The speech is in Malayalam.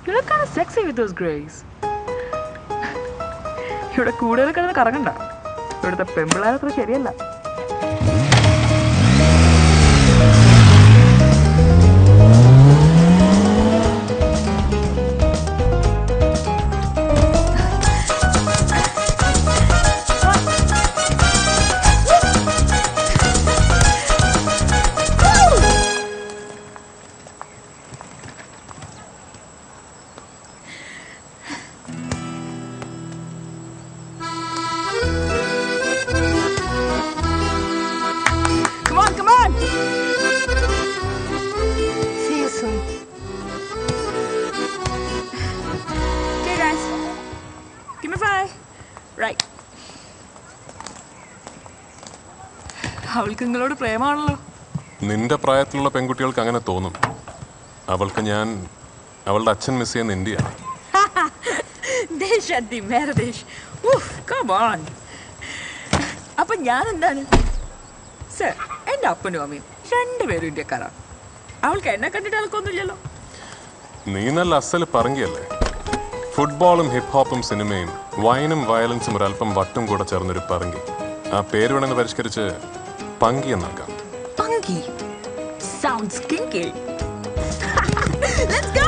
You look kind of sexy with those grays. ഇവിടെ കൂടുതൽ കിടന്ന് കറങ്ങണ്ട ഇവിടുത്തെ പെമ്പിളാരത്ര ശരിയല്ല Come on, come on! See you soon. Okay, guys. Give me five. Right. അവൾക്ക് നിങ്ങളോട് പ്രേമാണല്ലോ നിന്റെ പ്രായത്തിലുള്ള പെൺകുട്ടികൾക്ക് അങ്ങനെ തോന്നും അവൾക്ക് ഞാൻ അവളുടെ അച്ഛൻ മിസ് ചെയ്യുന്ന ഇന്ത്യയാണ് ദേശ് അതി മേരെ ദേശ് ഉഫ് കം ഓൺ അപ്പൊ ഞാൻ എന്താണ് സർ എൻ്റെ അപ്പനും അമ്മയും രണ്ടുപേരും ഇന്ത്യക്കാരാണ് അവൾക്ക് എന്നെ കണ്ടിട്ട് ആൾക്കൊന്നുമില്ലല്ലോ നീ നല്ല അസൽ പറങ്കിയല്ലേ ഫുട്ബോളും ഹിപ്പ് ഹോപ്പും സിനിമയും വൈനും വയലൻസും ഒരല്പം വട്ടും കൂടെ ചേർന്നൊരു പറങ്കി ആ പേര് വേണമെന്ന് പരിഷ്കരിച്ച് പങ്കി എന്നാക്കാം Funky. Sounds kinky. Let's go!